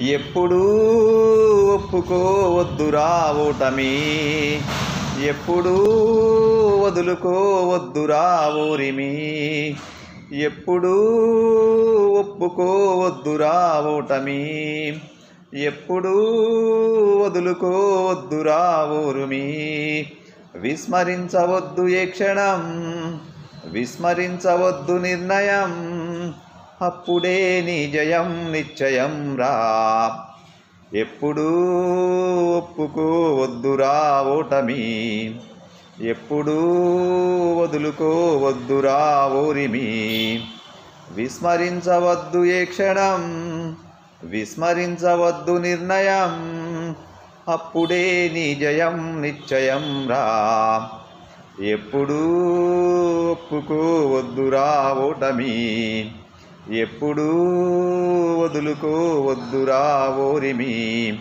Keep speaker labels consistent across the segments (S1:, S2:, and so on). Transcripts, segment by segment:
S1: ఎప్పుడూ ఒప్పుకోవద్దురా ఓటమి ఎప్పుడూ వదులుకోవద్దురా ఊరిమి ఎప్పుడూ ఒప్పుకోవద్దురా ఓటమి ఎప్పుడూ వదులుకోవద్దురా ఊరుమి విస్మరించవద్దు ఏ క్షణం విస్మరించవద్దు నిర్ణయం అప్పుడే నీ జయం నిశ్చయం రా ఎప్పుడూ ఒప్పుకోవద్దురా ఓటమి ఎప్పుడూ వదులుకోవద్దురా ఓరిమి విస్మరించవద్దు ఏ క్షణం విస్మరించవద్దు నిర్ణయం అప్పుడే నీ జయం నిశ్చయం రా ఎప్పుడూ ఒప్పుకోవద్దురా ఓటమి ఎప్పుడూ వదులుకోవద్దురా ఓరిమి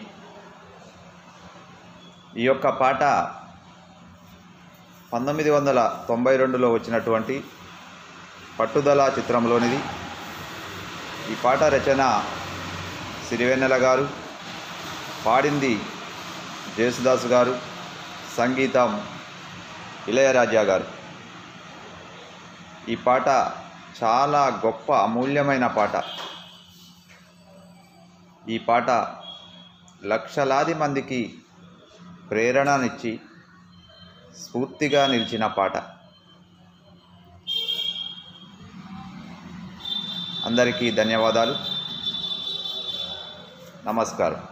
S1: ఈ యొక్క పాట పంతొమ్మిది వందల తొంభై రెండులో వచ్చినటువంటి పట్టుదల చిత్రంలోనిది ఈ పాట రచన సిరివెన్నెల గారు పాడింది జేసుదాస్ గారు సంగీతం ఇళయరాజా గారు ఈ పాట చాలా గొప్ప అమూల్యమైన పాట ఈ పాట లక్షలాది మందికి ప్రేరణనిచ్చి స్ఫూర్తిగా నిలిచిన పాట అందరికీ ధన్యవాదాలు నమస్కారం